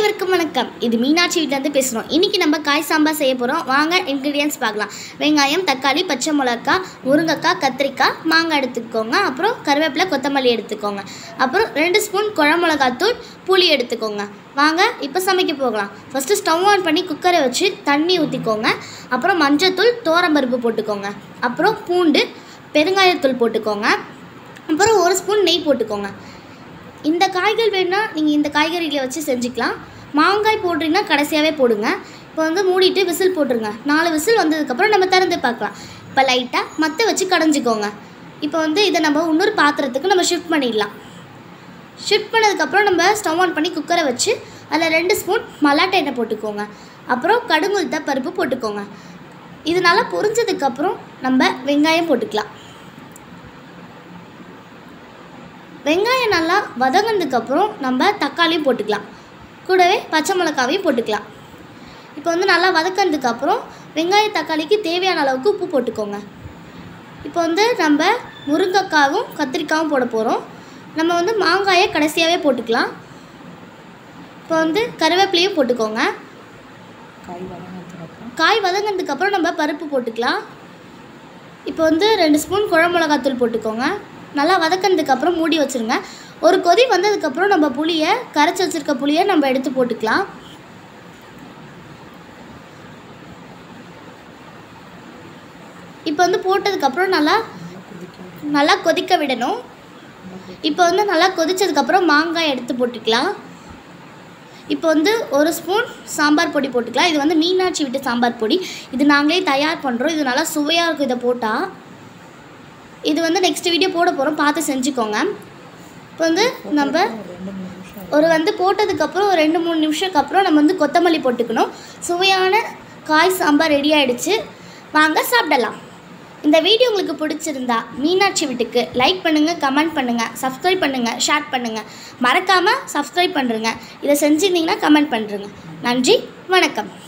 அனைவருக்கும் வணக்கம் இது மீனாட்சி வீட்டிலேருந்து பேசுகிறோம் இன்றைக்கி நம்ம காய் சாம்பார் செய்ய போகிறோம் வாங்க இன்க்ரீடியன்ஸ் பார்க்கலாம் வெங்காயம் தக்காளி பச்சை மிளகாய் முருங்கைக்காய் கத்திரிக்காய் மாங்காய் எடுத்துக்கோங்க அப்புறம் கருவேப்பிலை கொத்தமல்லி எடுத்துக்கோங்க அப்புறம் ரெண்டு ஸ்பூன் குழமிளகாத்தூள் புளி எடுத்துக்கோங்க வாங்க இப்போ சமைக்க போகலாம் ஃபஸ்ட்டு ஸ்டவ் ஆன் பண்ணி குக்கரை வச்சு தண்ணி ஊற்றிக்கோங்க அப்புறம் மஞ்சத்தூள் தோரம்பருப்பு போட்டுக்கோங்க அப்புறம் பூண்டு பெருங்காயத்தூள் போட்டுக்கோங்க அப்புறம் ஒரு ஸ்பூன் நெய் போட்டுக்கோங்க இந்த காய்கள் வேணும்னா நீங்கள் இந்த காய்கறிகளை வச்சு செஞ்சுக்கலாம் மாங்காய் போடுறீங்கன்னா கடைசியாகவே போடுங்க இப்போ வந்து மூடிட்டு விசில் போட்டுருங்க நாலு விசில் வந்ததுக்கப்புறம் நம்ம திறந்து பார்க்கலாம் இப்போ லைட்டாக மற்ற வச்சு கடைஞ்சிக்கோங்க இப்போ வந்து இதை நம்ம இன்னொரு பாத்திரத்துக்கு நம்ம ஷிஃப்ட் பண்ணிடலாம் ஷிஃப்ட் பண்ணதுக்கப்புறம் நம்ம ஸ்டவ் ஆன் பண்ணி குக்கரை வச்சு அதில் ரெண்டு ஸ்பூன் மல்லாட்டை எண்ணெய் போட்டுக்கோங்க அப்புறம் கடுங்குளுத்த பருப்பு போட்டுக்கோங்க இது நல்லா பொரிஞ்சதுக்கப்புறம் நம்ம வெங்காயம் போட்டுக்கலாம் வெங்காயம் நல்லா வதங்கினதுக்கப்புறம் நம்ம தக்காளியும் போட்டுக்கலாம் கூடவே பச்சை மிளகாவையும் போட்டுக்கலாம் இப்போ வந்து நல்லா வதக்கினதுக்கப்புறம் வெங்காய தக்காளிக்கு தேவையான அளவுக்கு உப்பு போட்டுக்கோங்க இப்போ வந்து நம்ம முருங்கைக்காவும் கத்திரிக்காவும் போட போகிறோம் நம்ம வந்து மாங்காயை கடைசியாகவே போட்டுக்கலாம் இப்போ வந்து கருவேப்பிலையும் போட்டுக்கோங்க காய் வதங்கினதுக்கப்புறம் காய் வதங்கினதுக்கப்புறம் நம்ம பருப்பு போட்டுக்கலாம் இப்போ வந்து ரெண்டு ஸ்பூன் குழம்புளகாத்தூள் போட்டுக்கோங்க நல்லா வதக்கினதுக்கப்புறம் மூடி வச்சுருங்க ஒரு கொதி வந்ததுக்கப்புறம் நம்ம புளியை கரைச்சி வச்சுருக்க புளியை நம்ம எடுத்து போட்டுக்கலாம் இப்போ வந்து போட்டதுக்கப்புறம் நல்லா கொதிக்க நல்லா கொதிக்க விடணும் இப்போ வந்து நல்லா கொதிச்சதுக்கப்புறம் மாங்காய் எடுத்து போட்டுக்கலாம் இப்போ வந்து ஒரு ஸ்பூன் சாம்பார் பொடி போட்டுக்கலாம் இது வந்து மீனாட்சி விட்டு சாம்பார் பொடி இது நாங்களே தயார் பண்ணுறோம் இது நல்லா சுவையாக இருக்கும் இதை போட்டால் இது வந்து நெக்ஸ்ட் வீடியோ போட போகிறோம் பார்த்து செஞ்சுக்கோங்க இப்போ வந்து நம்ம ஒரு ரெண்டு மூணு நிமிஷம் ஒரு வந்து போட்டதுக்கப்புறம் ஒரு ரெண்டு மூணு நிமிஷத்துக்கு அப்புறம் நம்ம வந்து கொத்தமல்லி போட்டுக்கணும் சுவையான காய் சாம்பார் ரெடி ஆயிடுச்சு வாங்க சாப்பிடலாம் இந்த வீடியோ உங்களுக்கு பிடிச்சிருந்தா மீனாட்சி வீட்டுக்கு லைக் பண்ணுங்கள் கமெண்ட் பண்ணுங்கள் சப்ஸ்கிரைப் பண்ணுங்கள் ஷேர் பண்ணுங்கள் மறக்காமல் சப்ஸ்கிரைப் பண்ணுறங்க இதை செஞ்சுருந்தீங்கன்னா கமெண்ட் பண்ணுறங்க நன்றி வணக்கம்